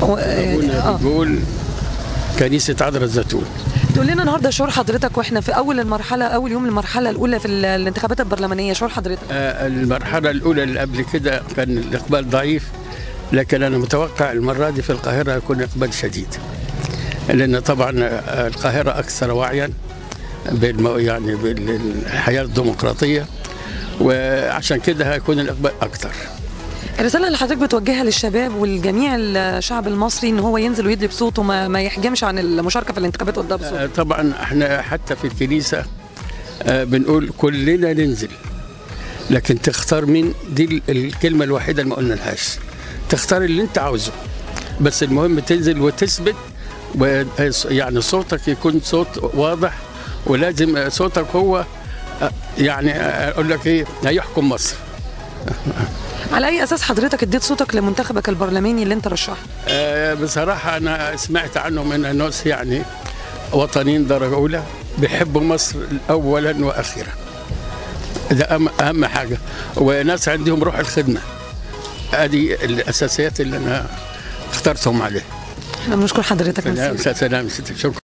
و- ابونا آه. بيقول كنيسه عذراء الزيتون تقول لنا النهارده شعور حضرتك واحنا في اول المرحله اول يوم المرحله الاولى في ال- الانتخابات البرلمانيه شعور حضرتك آه، المرحله الاولى اللي قبل كده كان الاقبال ضعيف لكن انا متوقع المره دي في القاهره يكون اقبال شديد لان طبعا آه، القاهره اكثر وعيا بالم... يعني بالحياه الديمقراطيه وعشان كده هيكون الاقبال اكثر الرساله اللي حضرتك بتوجهها للشباب والجميع الشعب المصري ان هو ينزل ويدلي بصوته ما, ما يحجمش عن المشاركه في الانتخابات قدام بصوته آه، طبعا احنا حتى في الكنيسه آه، بنقول كلنا ننزل لكن تختار مين دي ال- الكلمه الوحيده اللي ما قلنا لهاش تختار اللي انت عاوزه بس المهم تنزل وتثبت و- يعني صوتك يكون صوت واضح ولازم آه، صوتك هو آه، يعني آه، اقول لك ايه هيحكم مصر على اي اساس حضرتك اديت صوتك لمنتخبك البرلماني اللي انت رشحه آه، بصراحة أنا سمعت عنه من الناس يعني وطنيين درجة أولى بيحبوا مصر أولا وأخيرا ده أهم, أهم حاجة وناس عندهم روح الخدمة هذه الأساسيات اللي أنا اخترتهم عليه احنا بنشكر حضرتك سلام مسيو. سلام شكرا